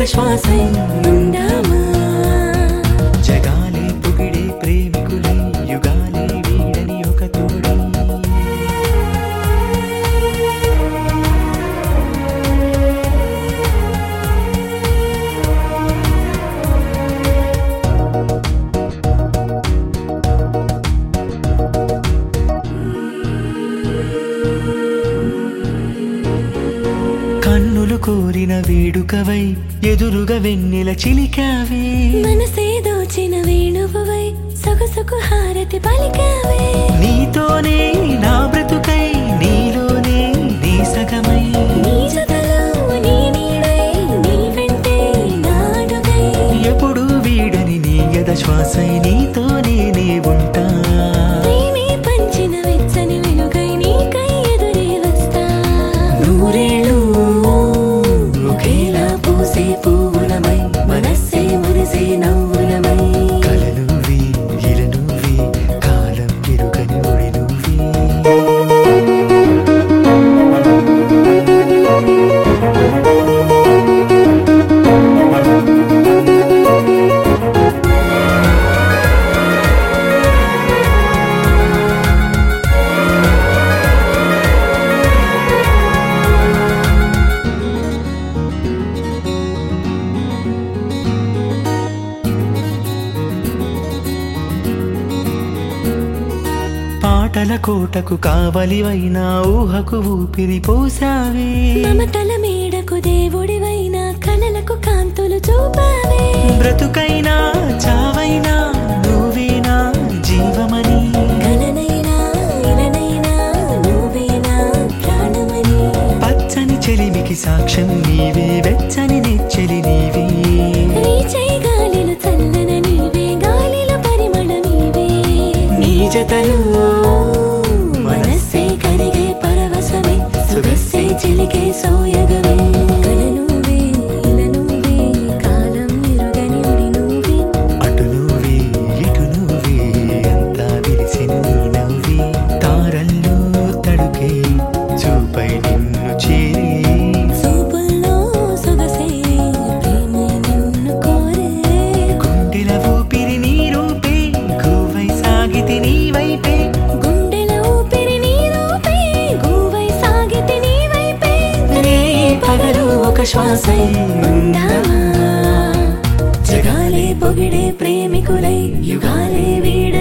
శ్వాసై ఉందామా జగాలే పొగిడే ప్రేమికులై యుగాలే వీడని ఒక తోడై కన్నులు కోరిన వేడుకవై ఎదురుగా వెన్నెల చిలికావే మనసే దోచిన వేణువువై సొగసుకు హారతి పలికావే నీతోనే నా బ్రతుకై నీలోనే నీ సగమై నీ జతలో నీ నీడై నీ వెంటే నాడుగై ఎప్పుడు వీడని నీ యద శ్వాసై నీతోనే నే ఉంటా ప్రేమే పంచిన వెచ్చని వెలుగై నీకై ఎదురే వస్తా నూరేళ్ళు ఒకేలా పూసే పువ్వులమై మనస్సే మురిసే నవ్వులమై కలలు ఇల నువ్వే కాలం ఎరుగని ఒడి నువ్వే పాటల కోటకు కావలివైన ఊహకు ఊపిరి పోసావే మమతల మేడకు దేవుడివైన కలలకు కాంతులు చూపావే బ్రతుకైనా చావైనా నువ్వేనా జీవమని కలనైనా ఇలనైనా నువ్వేనా ప్రాణమని పచ్చని చెలిమికి సాక్ష్యం నీవే వెచ్చని నెచ్చెలి నీవే రీచై గాలిలో చల్లన నీవే గాలిలో పరిమళ నీవే నీ జతలో మనస్సే కరిగే పరవశమే సుగస్సే చిలికే సోయగమే కల నువ్వే ఇల నువ్వే కాలం ఎరుగని ఉడి నువ్వే అటు నువ్వే ఇటు నువ్వే అంతా విరిసిన నీ నవ్వే తారల్లో తడుకే చూపై నిన్ను చేరే చూపుల్లో సొగసే ప్రేమే నిన్ను కోరే గుండెల ఊపిరి నీ రూపే గువ్వై సాగితి నీ వైపే గుండెల ఊపిరి నీ రూపే గువై సాగితే నీ వైపే రే పగలు ఒక శ్వాసై ఉందామా జగాలే పొగిడే ప్రేమికులై యుగాలే వీడ